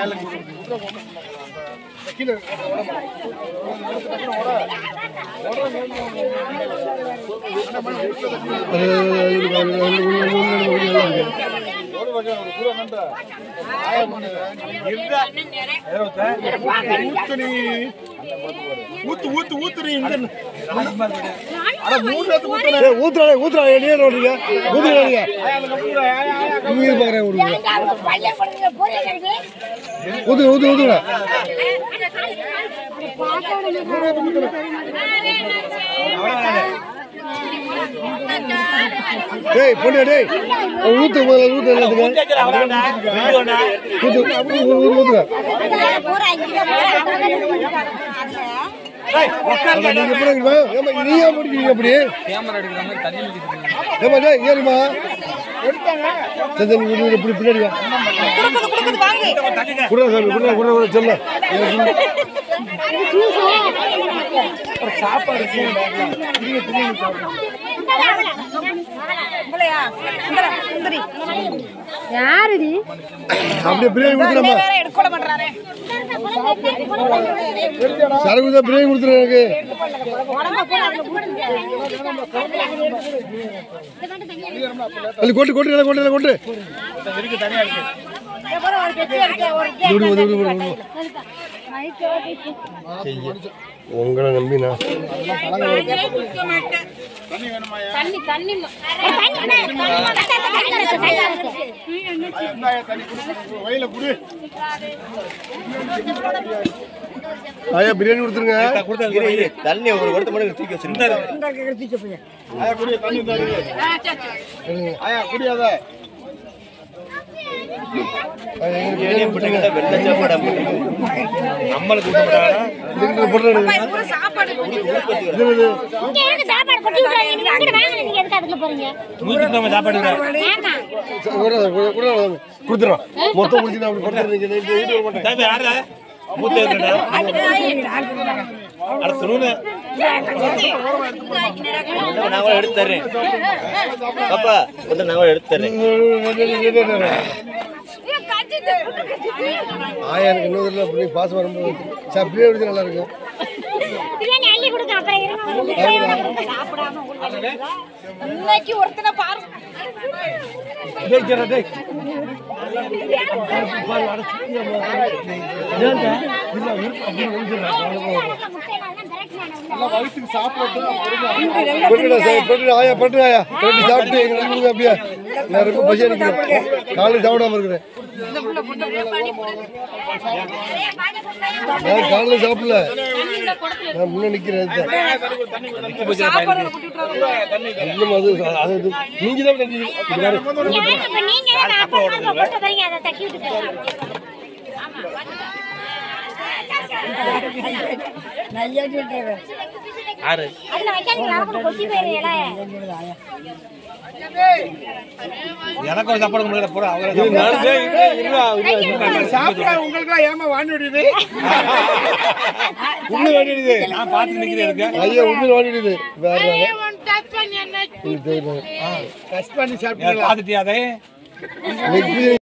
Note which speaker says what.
Speaker 1: ஊத்து ஊத்து ஊத்து நீ இந்த
Speaker 2: ஊத்துறாங்க ஊத்துறாங்க நீங்க ஓடுறீங்க ஊத்துறாங்க நீங்க பாக்குறேன் விடுங்க ஊத்து ஊத்து ஊத்துங்க டேய் பொண்ணு டேய் ஊத்து முதல்ல ஊத்து எல்லாத்துக்கும் ஊத்து ஊத்து ஊத்து ஊத்துங்க நீங்க எப்படி இருக்கீங்க? ஏம்மா, நீ ஏன் முடிக்கிறீங்க அப்படி ஏமா டேய் ஏறுமா சரி சரி, நீ இப்படி பின்னாடி வா குடுறா சாமி குடுறா குடுறா குடுறா சொல்ல
Speaker 3: யாருடி
Speaker 2: அப்படியே பிரியாணி கொடுத்துறமா
Speaker 3: எடுக்க பண்றாரு
Speaker 2: சரக்கு தான் பிரியாணி கொடுத்துரு எனக்கு அது கொட்டு கொட்டு நல்லா கொட்டு நல்லா கொட்டு விடு, விடு, விடு, விடு, விடு. உங்களை நம்பினா
Speaker 3: தண்ணி தண்ணி
Speaker 1: வயல குடு
Speaker 2: ஐயா பிரியாணி கொடுத்துருங்க
Speaker 4: தண்ணி ஒரு ஒருத்த மட்டும் தூக்கி வச்சிருந்தாரு
Speaker 1: ஆயா குடிய தண்ணி தாரு ஆயா குடியாத
Speaker 2: ஐயா, எங்களுக்கு பிரியாணி கொடுத்துருங்க
Speaker 4: வெள்ளை சாப்பாடு நம்மளுக்கு கொடுத்தாங்கன்னா
Speaker 2: இதுக்கு போட்டுருங்க இது, இது.
Speaker 3: இங்க இருக்கு சாப்பாடு கொட்டி விட்டுறாங்க நீங்க அங்கிட்டு வாங்க நீங்க எதுக்கு அதுக்குள்ள போறீங்க ஏமா
Speaker 2: குடுறா, குடுறா, குடுறா, சாமி. கொடுத்துறோம் மொத்தம் முடிச்சு அப்படி போட்டுருங்க நைட்டு வீட்டு வர மாட்டேன்
Speaker 4: நான் கூட எடுத்து தர்றேன் பாப்பா வந்து நான் கூட எடுத்து தர்றேன்
Speaker 2: ஆயா எனக்கு இன்னொரு தடவை அப்படி பாசம் வரும்போது சார் பிரியாணி கொடுத்தா நல்லா இருக்கும்
Speaker 3: பிரியாணி அள்ளி கொடுங்க அப்புறம் இருங்க சாப்பிடாம இன்னைக்கு ஒருத்தனை பாரு
Speaker 1: வயிற்றுக்கு சாப்பிடட்டும்
Speaker 2: போட்டுடா சார் போட்டுடா ஆயா போட்டு ஆயா போட்டு சாப்பிட்டு எங்க கொடுங்க அப்படியே நான் ரொம்ப பசி அடிக்கிறேன் காலையில் சாப்பிடாம இருக்கிறேன் நான் காலையில் சாப்பிடல நான் முன்ன நிக்கிறேன் இன்னும் அது அது இது. நீங்க தான் தண்ணி இது பாரு.
Speaker 3: இப்ப நீங்க தான் அப்பா அம்மா கொண்டு வரீங்க அதை தட்டி விட்டு
Speaker 4: ஆறு
Speaker 3: அதுல வைக்காதீங்களா அப்புறம் கொட்டி போயிருங்களா
Speaker 4: எனக்கு ஒரு சாப்பாடு முடியல போட
Speaker 2: இது நாலு பேர் இரு, இரு.
Speaker 1: சாப்பிட உங்களுக்கு ஏமா வாண்டி விடுது
Speaker 2: உள்ள வாடிடுது
Speaker 4: நான் பார்த்து நிக்கிறேன்
Speaker 2: ஐயா உள்ள வாடிடுது வேற இது தெரியும்.
Speaker 1: டச் பண்ணி சாப்பிட்டு
Speaker 4: பார்த்துட்டியா அதை
Speaker 2: இன்னைக்கு